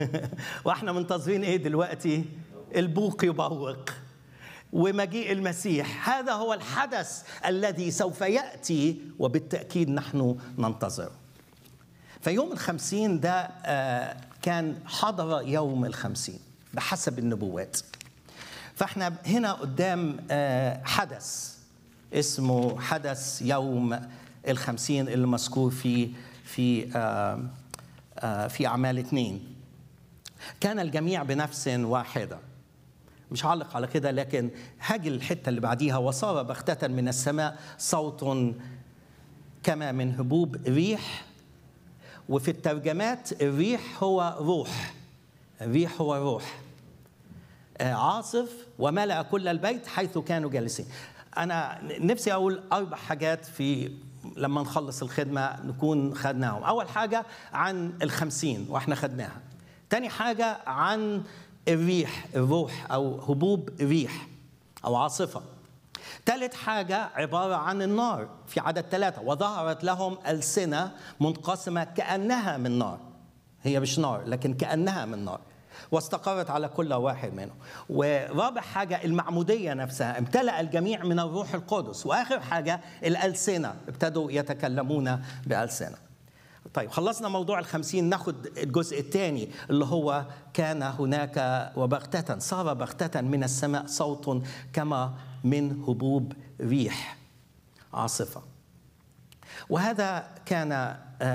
واحنا منتظرين ايه دلوقتي البوق يبوق ومجيء المسيح هذا هو الحدث الذي سوف يأتي وبالتأكيد نحن ننتظره فيوم الخمسين ده كان حضر يوم الخمسين بحسب النبوات فاحنا هنا قدام حدث اسمه حدث يوم الخمسين اللي مذكور في في في أعمال اثنين كان الجميع بنفس واحدة مش هعلق على كده لكن هاجي الحتة اللي بعديها وصار بغتة من السماء صوت كما من هبوب ريح وفي الترجمات الريح هو روح الريح هو روح عاصف وملأ كل البيت حيث كانوا جالسين أنا نفسي أقول أربع حاجات في لما نخلص الخدمة نكون خدناهم أول حاجة عن الخمسين وإحنا خدناها تاني حاجة عن الريح الروح أو هبوب ريح أو عاصفة ثالث حاجة عبارة عن النار في عدد ثلاثة وظهرت لهم ألسنة منقسمة كأنها من نار هي مش نار لكن كأنها من نار واستقرت على كل واحد منهم ورابع حاجة المعمودية نفسها امتلأ الجميع من الروح القدس وآخر حاجة الألسنة ابتدوا يتكلمون بألسنة طيب خلصنا موضوع الخمسين ناخد الجزء الثاني اللي هو كان هناك وبغتة صار بغتة من السماء صوت كما من هبوب ريح عاصفة وهذا كان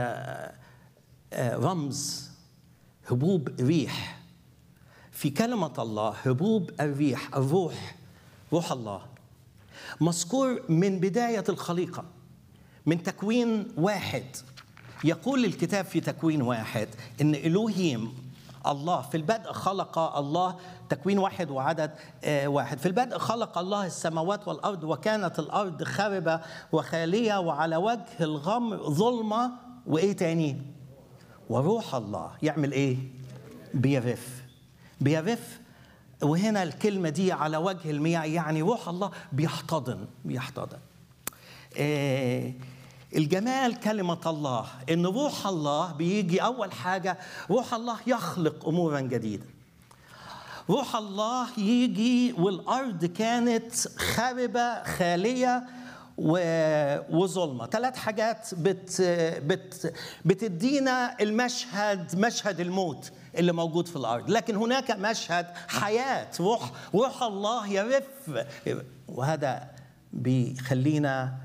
رمز هبوب ريح في كلمة الله هبوب الريح الروح روح الله مذكور من بداية الخليقة من تكوين واحد يقول الكتاب في تكوين واحد ان الوهيم الله في البدء خلق الله تكوين واحد وعدد واحد في البدء خلق الله السماوات والارض وكانت الارض خاربه وخاليه وعلى وجه الغمر ظلمه وايه تاني وروح الله يعمل ايه بيرف بيرف وهنا الكلمه دي على وجه المياه يعني روح الله بيحتضن بيحتضن إيه الجمال كلمة الله إن روح الله بيجي أول حاجة روح الله يخلق أمورا جديدة روح الله يجي والأرض كانت خاربة خالية وظلمة ثلاث حاجات بت بت بتدينا المشهد مشهد الموت اللي موجود في الأرض لكن هناك مشهد حياة روح روح الله يرف وهذا بيخلينا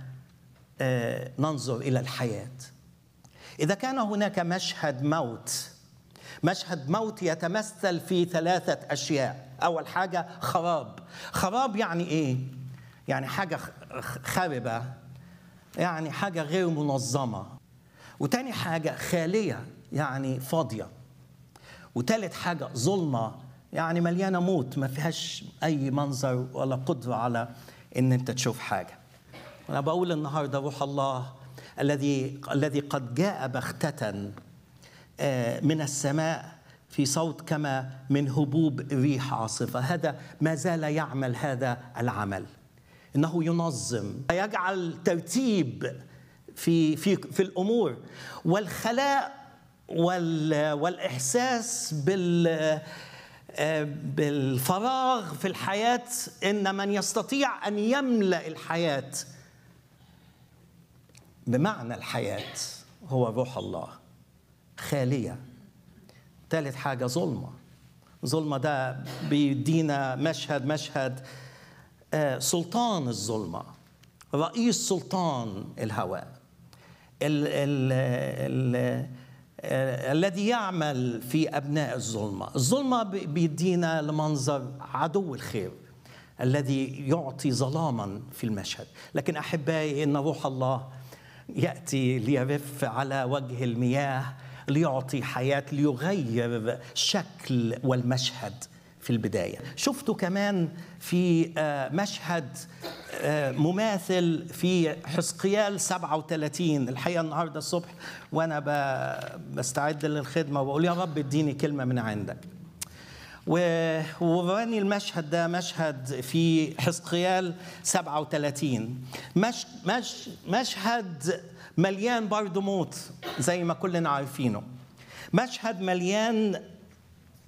ننظر الى الحياه اذا كان هناك مشهد موت مشهد موت يتمثل في ثلاثه اشياء اول حاجه خراب خراب يعني ايه يعني حاجه خاربه يعني حاجه غير منظمه وتاني حاجه خاليه يعني فاضيه وتالت حاجه ظلمه يعني مليانه موت ما فيهاش اي منظر ولا قدره على ان انت تشوف حاجه أنا بقول النهارده روح الله الذي الذي قد جاء بغتة من السماء في صوت كما من هبوب ريح عاصفة هذا ما زال يعمل هذا العمل إنه ينظم يجعل ترتيب في في في الأمور والخلاء والإحساس بال بالفراغ في الحياة إن من يستطيع أن يملأ الحياة بمعنى الحياة هو روح الله خالية ثالث حاجة ظلمة ظلمة ده بيدينا مشهد مشهد سلطان الظلمة رئيس سلطان الهواء ال ال ال الذي يعمل في أبناء الظلمة الظلمة بيدينا لمنظر عدو الخير الذي يعطي ظلاما في المشهد لكن أحبائي إن روح الله ياتي ليرف على وجه المياه ليعطي حياه ليغير شكل والمشهد في البدايه شفته كمان في مشهد مماثل في حزقيال 37 الحقيقه النهارده الصبح وانا بستعد للخدمه وبقول يا رب اديني كلمه من عندك ووراني المشهد ده مشهد في حزقيال 37 مش مش مشهد مليان برضه موت زي ما كلنا عارفينه مشهد مليان